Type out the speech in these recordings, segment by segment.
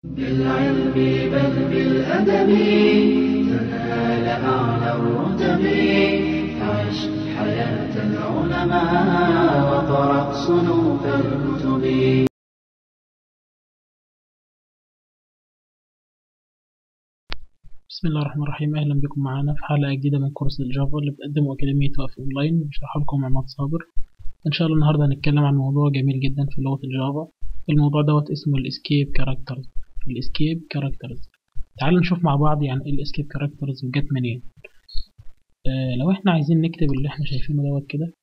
بالعلم بل بالأدب تنال أعلى الرتب عش حياة العلماء وقرأ صنوف الكتب بسم الله الرحمن الرحيم اهلا بكم معانا في حلقه جديده من كورس الجافا اللي بتقدمه اكاديميه وقف اونلاين بشرحه لكم عماد صابر ان شاء الله النهارده هنتكلم عن موضوع جميل جدا في لغه الجافا الموضوع دوت اسمه الاسكيب كاركترز الاسكيب كاركترز تعالوا نشوف مع بعض يعني ايه الاسكيب كاركترز وجت منين آه لو احنا عايزين نكتب اللي احنا شايفينه دوت كده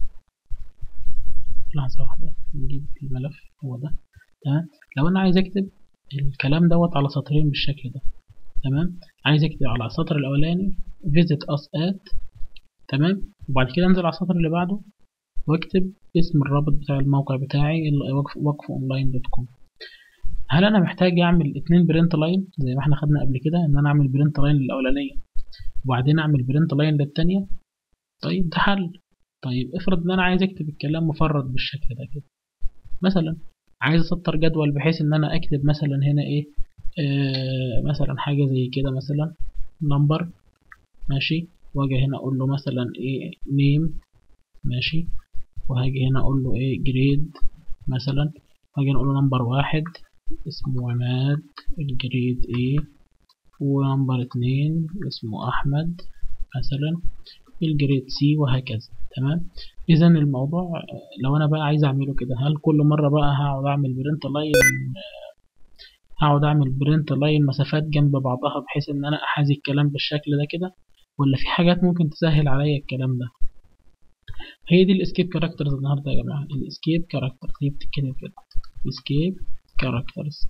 لحظه واحده نجيب الملف هو ده تمام لو انا عايز اكتب الكلام دوت على سطرين بالشكل ده تمام عايز اكتب على السطر الاولاني visit us at تمام وبعد كده انزل على السطر اللي بعده واكتب اسم الرابط بتاع الموقع بتاعي وقف اونلاين دوت كوم هل انا محتاج اعمل اتنين برنت لاين زي ما احنا خدنا قبل كده ان انا اعمل برنت لاين للاولانيه وبعدين اعمل برنت لاين للتانية طيب ده حل طيب افرض ان انا عايز اكتب الكلام مفرد بالشكل ده كده مثلا عايز اسطر جدول بحيث ان انا اكتب مثلا هنا ايه آه مثلا حاجة زي كده مثلا نمبر ماشي واجي هنا اقول له مثلا ايه نيم ماشي وهاجي هنا اقول له ايه جريد مثلا هاجي اقول له نمبر واحد اسمه عماد الجريد ايه ونمبر اتنين اسمه احمد مثلا الجريد سي وهكذا تمام اذا الموضوع لو انا بقى عايز اعمله كده هل كل مرة بقى هقعد اعمل برنت لاين هقعد اعمل برنت لاين مسافات جنب بعضها بحيث ان انا احازي الكلام بالشكل ده كده ولا في حاجات ممكن تسهل عليا الكلام ده هي دي الاسكيب كاركترز النهارده يا جماعه الاسكيب كاركترز هي بتتكتب كده اسكيب كاركترز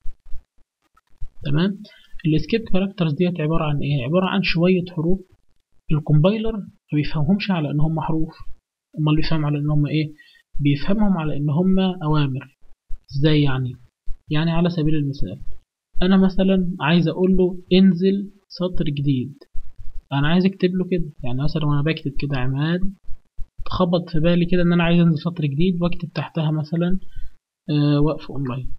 تمام الاسكيب كاركترز ديت عباره عن ايه عباره عن شويه حروف الكومبايلر ما بيفهمهمش على ان هم حروف امال بيفهم على ان هم ايه بيفهمهم على ان هم اوامر ازاي يعني يعني على سبيل المثال انا مثلا عايز اقول له انزل سطر جديد انا عايز اكتب له كده يعني مثلا وانا بكتب كده عماد تخبط في بالي كده ان انا عايز انزل سطر جديد واكتب تحتها مثلا آه وقف اونلاين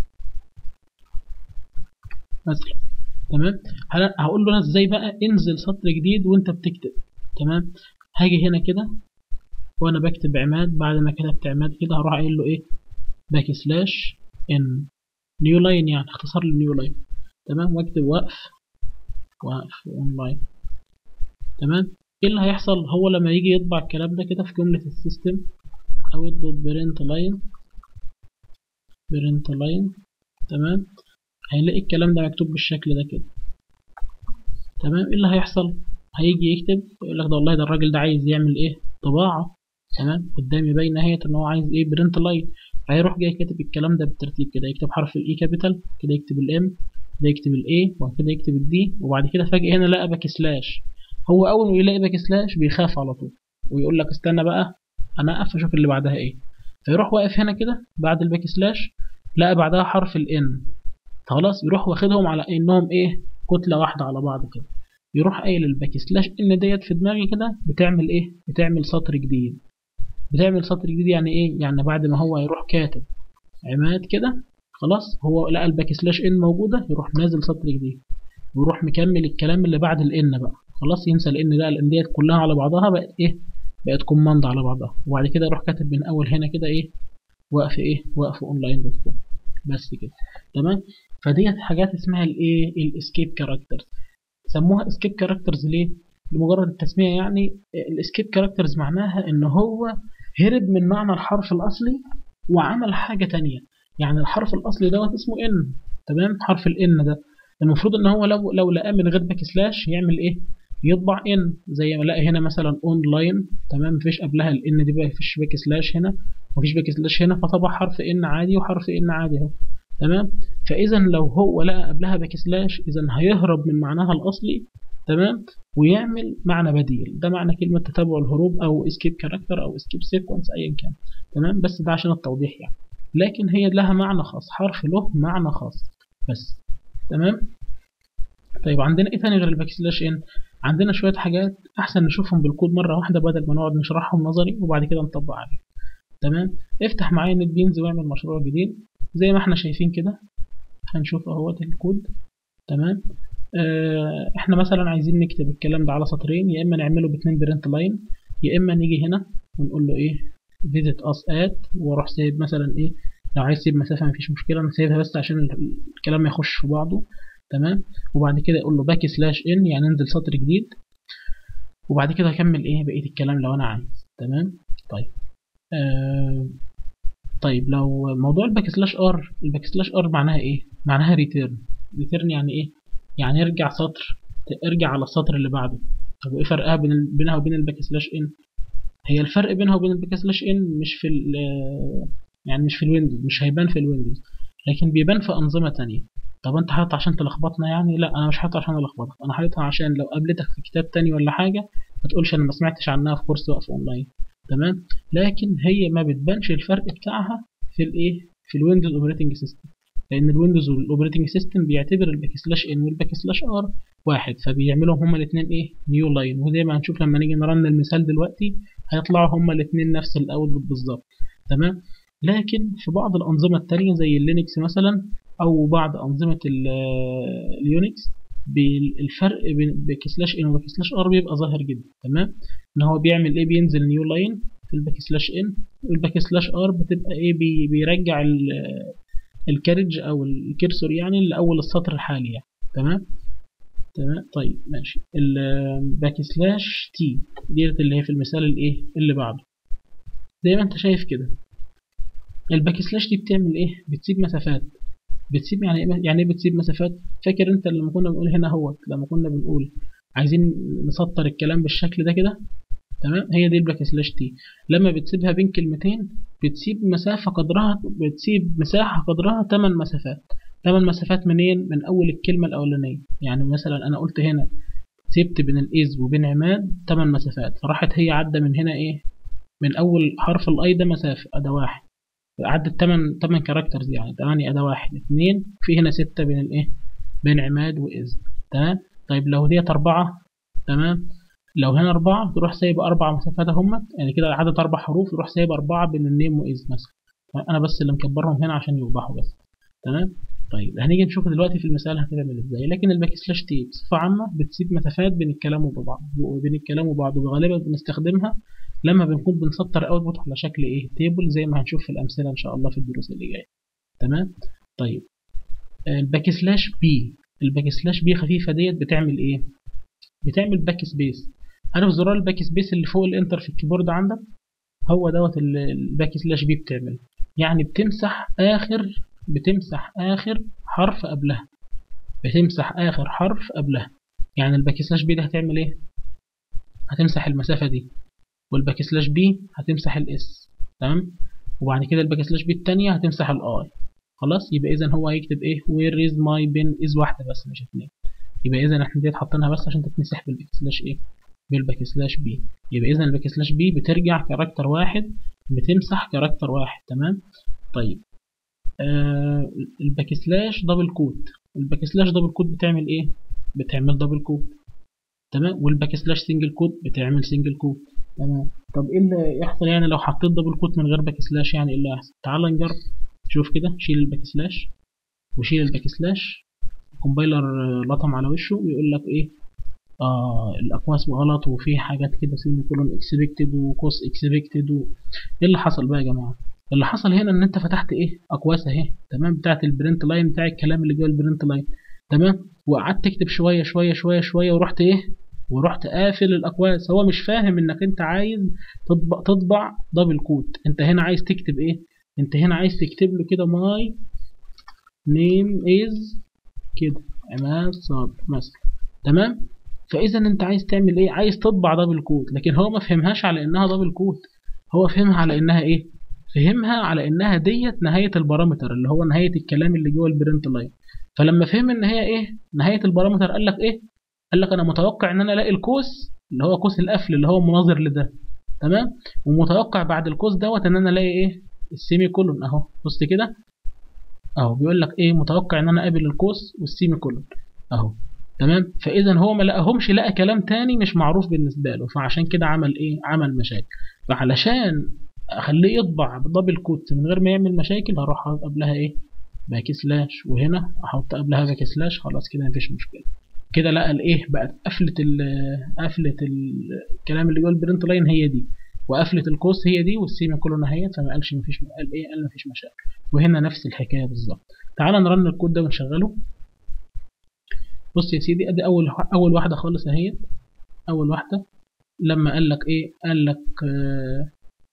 مثلا تمام هقول له انا ازاي بقى انزل سطر جديد وانت بتكتب تمام هاجي هنا كده وانا بكتب عماد بعد ما كتبت عماد كده هروح قايل له ايه باك سلاش ان نيو لاين يعني اختصار لنيو لاين تمام واكتب وقف وقف اونلاين تمام ايه اللي هيحصل هو لما يجي يطبع الكلام ده كده في جملة السيستم او يطلب برنت لاين برنت لاين تمام هيلاقي الكلام ده مكتوب بالشكل ده كده تمام ايه اللي هيحصل هيجي يكتب يقول لك ده والله ده الراجل ده عايز يعمل ايه طباعة تمام قدامي باينه اهيت ان هو عايز ايه برنت لاين هيروح جاي كاتب الكلام ده بالترتيب كده يكتب حرف الاي كابيتال كده يكتب الام كده يكتب الاي وبعد كده يكتب الدي وبعد كده فجأة هنا لقى باك سلاش هو اول ما يلاقي باك سلاش بيخاف على طول ويقول لك استنى بقى انا اقف اشوف اللي بعدها ايه فيروح واقف هنا كده بعد الباك سلاش لقى بعدها حرف الان خلاص يروح واخدهم على انهم ايه كتله واحده على بعض كده يروح قايل الباك سلاش ان ديت في دماغي كده بتعمل ايه بتعمل سطر جديد بتعمل سطر جديد يعني ايه يعني بعد ما هو يروح كاتب عماد كده خلاص هو لقى الباك سلاش ان موجوده يروح نازل سطر جديد ويروح مكمل الكلام اللي بعد الان بقى خلاص ينسى الان ده الان ديت كلها على بعضها بقت ايه بقت كوماند على بعضها وبعد كده يروح كاتب من اول هنا كده ايه وقف ايه وقف اونلاين دوت كوم بس كده تمام فديت حاجات اسمها الايه الاسكيب كاركترز سموها اسكيب كاركترز ليه لمجرد التسميه يعني الاسكيب كاركترز معناها ان هو هرب من معنى الحرف الاصلي وعمل حاجه تانية يعني الحرف الاصلي دوت اسمه ان تمام حرف الان ده المفروض ان هو لو لو لقاه من غير باك سلاش يعمل ايه يطبع ان زي ما لقى هنا مثلا اونلاين تمام مفيش قبلها الان دي بقى مفيش باك سلاش هنا مفيش باك سلاش هنا فطبع حرف ان عادي وحرف ان عادي اهو تمام فاذا لو هو لقى قبلها باك سلاش اذا هيهرب من معناها الاصلي تمام ويعمل معنى بديل ده معنى كلمة تتبع الهروب أو اسكيب كاركتر أو اسكيب سيكونس أيا كان تمام بس ده عشان التوضيح يعني لكن هي لها معنى خاص حرف له معنى خاص بس تمام طيب عندنا ايه تاني غير الباك سلاش ان عندنا شوية حاجات أحسن نشوفهم بالكود مرة واحدة بدل ما نقعد نشرحهم نظري وبعد كده نطبق عليه تمام افتح معايا نت بينز واعمل مشروع جديد زي ما احنا شايفين كده هنشوف اهوت الكود تمام آه احنا مثلا عايزين نكتب الكلام ده على سطرين يا اما نعمله باتنين برنت لاين يا اما نيجي هنا ونقول له ايه visit us at واروح سايب مثلا ايه لو عايز تسيب مسافه مفيش مشكله انا سايبها بس عشان الكلام ما يخش في بعضه تمام وبعد كده اقول له باك سلاش ان يعني انزل سطر جديد وبعد كده اكمل ايه بقيه الكلام لو انا عايز تمام طيب آه طيب لو موضوع الباك سلاش ار الباك سلاش ار معناها ايه معناها ريتيرن ريتيرن يعني ايه يعني ارجع سطر ارجع على السطر اللي بعده طب وايه فرقها بين ال- بينها وبين الباك سلاش ان هي الفرق بينها وبين الباك سلاش ان مش في ال يعني مش في الويندوز مش هيبان في الويندوز لكن بيبان في انظمه تانية طب انت حاطط عشان تلخبطنا يعني لا انا مش حاطط عشان الخبطك انا حاططها عشان لو قابلتك في كتاب تاني ولا حاجه ما تقولش انا ما سمعتش عنها في كورس وقف اونلاين تمام لكن هي ما بتبانش الفرق بتاعها في الايه في الويندوز اوبريتنج سيستم لان الويندوز والاوبريتنج سيستم بيعتبر الباك سلاش ان والباك سلاش ار واحد فبيعملوا هما الاثنين ايه نيو لاين وزي ما هنشوف لما نيجي نرن المثال دلوقتي هيطلعوا هما الاثنين نفس الاوتبوت بالظبط تمام لكن في بعض الانظمه التانية زي اللينكس مثلا او بعض انظمه ال- اليونكس بي- الفرق بين باك سلاش ان وباك سلاش ار بيبقى ظاهر جدا تمام ان هو بيعمل ايه بينزل نيو لاين في الباك سلاش ان والباك سلاش ار بتبقى ايه بي بيرجع ال- الكارج او الكرسور يعني لاول السطر الحالي يعني تمام تمام طيب ماشي الباك سلاش تي ديت اللي هي في المثال الايه اللي بعده زي ما انت شايف كده الباك سلاش دي بتعمل ايه بتسيب مسافات بتسيب يعني ايه يعني ايه بتسيب مسافات فاكر انت لما كنا بنقول هنا اهوت لما كنا بنقول عايزين نسطر الكلام بالشكل ده كده تمام هي دي الباك سلاش تي لما بتسيبها بين كلمتين بتسيب مسافة قدرها بتسيب مساحة قدرها 8 مسافات 8 مسافات منين من أول الكلمة الأولانية يعني مثلا أنا قلت هنا سبت بين الإز وبين عماد 8 مسافات فراحت هي عدى من هنا إيه من أول حرف الأي ده مسافة أدا واحد عدت 8 8 كاركترز يعني 8 أدا واحد اتنين في هنا ستة بين الإيه بين عماد وإز تمام طيب لو ديت أربعة تمام لو هنا أربعة تروح سايب أربع مسافات هم يعني كده عدد أربع حروف تروح سايب أربعة بين النيم وإز مثلا طيب أنا بس اللي مكبرهم هنا عشان يوضحوا بس تمام طيب هنيجي نشوف دلوقتي في المثال هتعمل ازاي لكن الباك سلاش تي بصفة عامة بتسيب مسافات بين الكلام وبعض وبين الكلام وبعض وغالبا بنستخدمها لما بنكون بنسطر اوتبوت على شكل ايه تيبل زي ما هنشوف في الامثله ان شاء الله في الدروس اللي جايه تمام طيب الباك سلاش بي الباك سلاش بي خفيفه ديت بتعمل ايه بتعمل باك سبيس عارف زرار الباك سبيس اللي فوق الانتر في الكيبورد عندك هو دوت الباك سلاش بي بتعمل يعني بتمسح اخر بتمسح اخر حرف قبلها بتمسح اخر حرف قبلها يعني الباك سلاش بي ده هتعمل ايه هتمسح المسافه دي والباك سلاش بي هتمسح الاس تمام وبعد كده الباك سلاش بي التانية هتمسح الاي خلاص يبقى اذا هو هيكتب ايه where is my bin is واحده بس مش اتنين يبقى اذا احنا ديت حاطينها بس عشان تتمسح بالباك سلاش ايه بالباك سلاش بي يبقى اذا الباك سلاش بي بترجع كاركتر واحد بتمسح كاركتر واحد تمام طيب آه الباك سلاش دبل كوت الباك سلاش دبل كوت بتعمل ايه بتعمل دبل كوت تمام والباك سلاش سنجل كوت بتعمل سنجل كوت تمام طب ايه اللي يحصل يعني لو حطيت دبل كوت من غير باك سلاش يعني ايه اللي هيحصل تعال نجرب شوف كده شيل الباك سلاش وشيل الباك سلاش الكومبايلر لطم على وشه ويقول لك ايه آه الاقواس غلط وفي حاجات كده سيمي كولون اكسبكتد وكوس اكسبكتد و... ايه اللي حصل بقى يا جماعه اللي حصل هنا ان انت فتحت ايه اقواس اهي تمام بتاعت البرنت لاين بتاع الكلام اللي جوه البرنت لاين تمام وقعدت تكتب شويه شويه شويه شويه ورحت ايه ورحت قافل الاقواس هو مش فاهم انك انت عايز تطبع تطبع دبل كوت انت هنا عايز تكتب ايه انت هنا عايز تكتب له كده ماي نيم از كده عماد صابر مثلا تمام فاذا انت عايز تعمل ايه عايز تطبع دبل كوت لكن هو ما فهمهاش على انها دبل كوت هو فهمها على انها ايه فهمها على انها ديت نهايه البارامتر اللي هو نهايه الكلام اللي جوه البرنت لاين فلما فهم ان هي ايه نهايه البارامتر قال لك ايه قال لك انا متوقع ان انا الاقي الكوس اللي هو قوس القفل اللي هو مناظر لده تمام ومتوقع بعد القوس دوت ان انا الاقي ايه السيمي كولون اهو بص كده اهو بيقول لك ايه متوقع ان انا اقابل القوس والسيمي كولون اهو تمام فاذا هو ما لقاهمش لقى كلام تاني مش معروف بالنسبه له فعشان كده عمل ايه عمل مشاكل فعلشان اخليه يطبع بدبل كوت من غير ما يعمل مشاكل هروح قبلها ايه باك سلاش وهنا احط قبلها باك سلاش خلاص كده مفيش مشكله كده لقى الايه بقت قفله ال قفله ال- الكلام اللي جوه البرنت لاين هي دي وقفله القوس هي دي والسيمي كولون اهيت فما قالش مفيش قال ايه قال مفيش مشاكل وهنا نفس الحكايه بالظبط تعال نرن الكود ده ونشغله بص يا سيدي ادي اول اول واحده خالص اهيت اول واحده لما قال لك ايه قال لك آه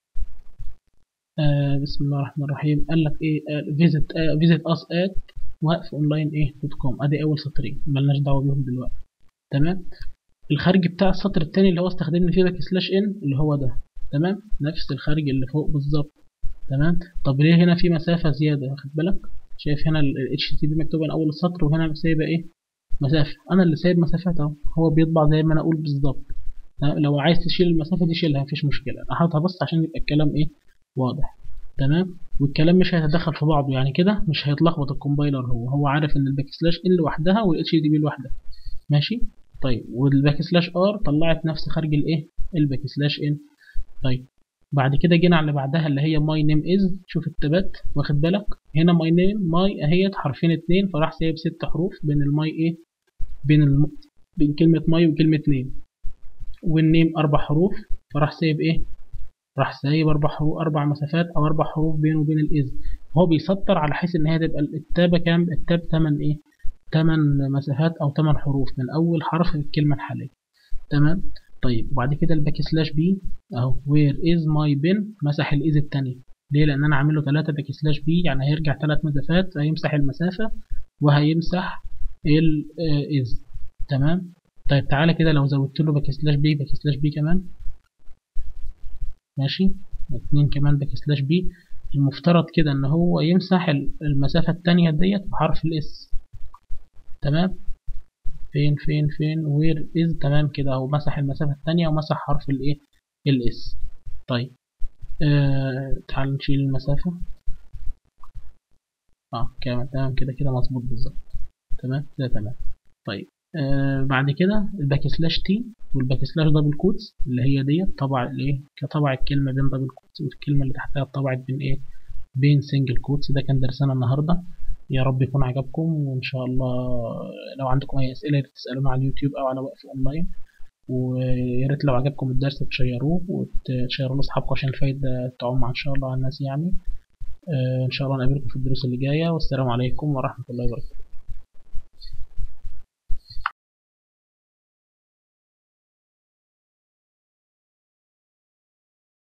آه بسم الله الرحمن الرحيم قال لك ايه فيزيت فيزيت اس ات وقف اونلاين ايه دوت كوم ادي اول سطرين ملناش دعوه بيهم دلوقتي تمام الخارج بتاع السطر التاني اللي هو استخدمنا فيه باك سلاش ان اللي هو ده تمام نفس الخارج اللي فوق بالظبط تمام طب ليه هنا في مسافه زياده واخد بالك شايف هنا ال اتش تي بي مكتوبه من اول السطر وهنا سايبه ايه مسافه انا اللي سايب مسافات اهو هو بيطبع زي ما انا اقول بالظبط تمام؟ لو عايز تشيل المسافه دي شيلها مفيش مشكله انا حاططها بس عشان يبقى الكلام ايه واضح تمام والكلام مش هيتدخل في بعضه يعني كده مش هيتلخبط الكومبايلر هو هو عارف ان الباك سلاش ان لوحدها والاتش دي بي لوحدها ماشي طيب والباك سلاش ار طلعت نفس خارج الايه الباك سلاش ان طيب بعد كده جينا على اللي بعدها اللي هي ماي نيم از شوف التبات واخد بالك هنا ماي نيم ماي اهيت حرفين اتنين فراح سايب ست حروف بين الماي ايه بين الم... بين كلمة ماي وكلمة نيم والنيم أربع حروف فراح سايب إيه؟ راح سايب أربع حروف أربع مسافات أو أربع حروف بينه وبين الإذ هو بيسطر على حيث إن هي تبقى التابة كام؟ التاب تمن إيه؟ تمن مسافات أو تمن حروف من أول حرف في الكلمة الحالية تمام؟ طيب وبعد كده الباك سلاش بي أهو وير إز ماي بن مسح الإذ التانية ليه؟ لأن أنا عامل له تلاتة باك سلاش بي يعني هيرجع تلات مسافات هيمسح المسافة وهيمسح الإذ تمام؟ طيب تعالى كده لو زودت له باك سلاش بي باك سلاش بي كمان ماشي اتنين كمان باك سلاش بي المفترض كده ان هو يمسح المسافة التانية ديت بحرف الاس تمام فين فين فين وير از تمام كده هو مسح المسافة التانية ومسح حرف الايه الاس طيب آه تعال نشيل المسافة اه كمان تمام كده كده مظبوط بالظبط تمام كده تمام طيب آه بعد كده الباك سلاش تي والباك سلاش دبل كوتس اللي هي ديت طبع الايه كطبع الكلمه بين دبل كوتس والكلمه اللي تحتها اتطبعت بين ايه بين سنجل كوتس ده كان درسنا النهارده يا رب يكون عجبكم وان شاء الله لو عندكم اي اسئله تسالونا على اليوتيوب او على وقف اونلاين ويا ريت لو عجبكم الدرس تشيروه وتشيروه لاصحابكم عشان الفايده تعم ان شاء الله على الناس يعني آه ان شاء الله نقابلكم في الدروس اللي جايه والسلام عليكم ورحمه الله وبركاته